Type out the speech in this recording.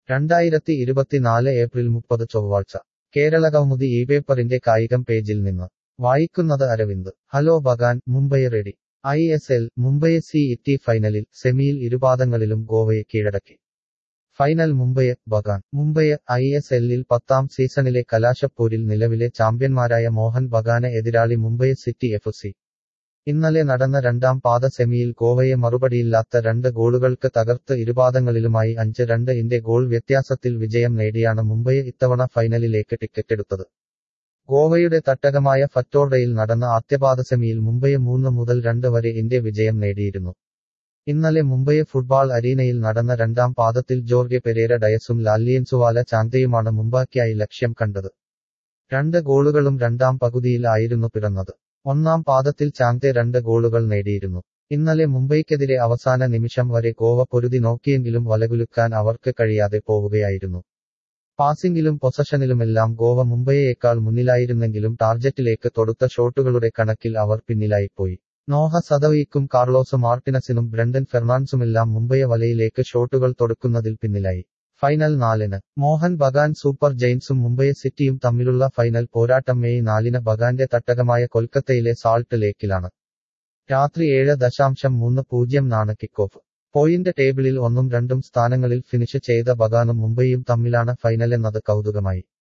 രണ്ടായിരത്തി ഇരുപത്തിനാല് ഏപ്രിൽ മുപ്പത് ചൊവ്വാഴ്ച കേരളകൗമുദി ഈ പേപ്പറിന്റെ കായികം പേജിൽ നിന്ന് വായിക്കുന്നത് അരവിന്ദ് ഹലോ ബഗാൻ മുംബൈ റെഡി I S L Mumbai City ഫൈനലിൽ സെമിയിൽ ഇരുപാദങ്ങളിലും ഗോവയെ കീഴടക്കി final Mumbai Bagan Mumbai I S എല്ലിൽ പത്താം സീസണിലെ കലാശപ്പോരിൽ നിലവിലെ ചാമ്പ്യന്മാരായ മോഹൻ ബഗാന് എതിരാളി മുംബൈ സിറ്റി എഫ് സി ഇന്നലെ നടന്ന രണ്ടാം പാദ സെമിയിൽ ഗോവയെ മറുപടിയില്ലാത്ത രണ്ട് ഗോളുകൾക്ക് തകർത്ത് ഇരുപാദങ്ങളിലുമായി അഞ്ച് രണ്ട് ഇന്റെ ഗോൾ വ്യത്യാസത്തിൽ വിജയം നേടിയാണ് മുംബൈ ഇത്തവണ ഫൈനലിലേക്ക് ടിക്കറ്റെടുത്തത് ഗോവയുടെ തട്ടകമായ ഫറ്റോർഡയിൽ നടന്ന ആദ്യപാദ സെമിയിൽ മുംബൈ മൂന്ന് മുതൽ രണ്ട് വരെ ഇന്ത്യ വിജയം നേടിയിരുന്നു ഇന്നലെ മുംബൈ ഫുട്ബോൾ അരീനയിൽ നടന്ന രണ്ടാം പാദത്തിൽ ജോർഗെ പെരേര ഡയസും ലാലിയൻസുവാല ചാന്തയുമാണ് മുംബൈക്കായി ലക്ഷ്യം കണ്ടത് രണ്ട് ഗോളുകളും രണ്ടാം പകുതിയിൽ ആയിരുന്നു പിറന്നത് ഒന്നാം പാദത്തിൽ ചാങ്തെ രണ്ട് ഗോളുകൾ നേടിയിരുന്നു ഇന്നലെ മുംബൈക്കെതിരെ അവസാന നിമിഷം വരെ ഗോവ പൊരുതി നോക്കിയെങ്കിലും വലകുലുക്കാൻ അവർക്ക് കഴിയാതെ പോവുകയായിരുന്നു പാസിംഗിലും പൊസഷനിലുമെല്ലാം ഗോവ മുംബൈയേക്കാൾ മുന്നിലായിരുന്നെങ്കിലും ടാർജറ്റിലേക്ക് തൊടുത്ത ഷോട്ടുകളുടെ കണക്കിൽ അവർ പിന്നിലായിപ്പോയി നോഹ സദവീക്കും കാർലോസ് മാർട്ടിനസിനും ബ്രണ്ടൻ ഫെർണാൻസുമെല്ലാം മുംബൈ വലയിലേക്ക് ഷോട്ടുകൾ തൊടുക്കുന്നതിൽ പിന്നിലായി ഫൈനൽ നാലിന് മോഹൻ ബഗാൻ സൂപ്പർ ജെയിൻസും മുംബൈ സിറ്റിയും തമ്മിലുള്ള ഫൈനൽ പോരാട്ടം മെയ് നാലിന് ബഗാന്റെ തട്ടകമായ കൊൽക്കത്തയിലെ സാൾട്ട് ലേക്കിലാണ് രാത്രി ഏഴ് ദശാംശം മൂന്ന് പൂജ്യം നാണ് കിക്ക് ഓഫ് പോയിന്റ് ടേബിളിൽ ഒന്നും രണ്ടും സ്ഥാനങ്ങളിൽ ഫിനിഷ് ചെയ്ത ബഗാനും മുംബൈയും തമ്മിലാണ് ഫൈനലെന്നത് കൗതുകമായി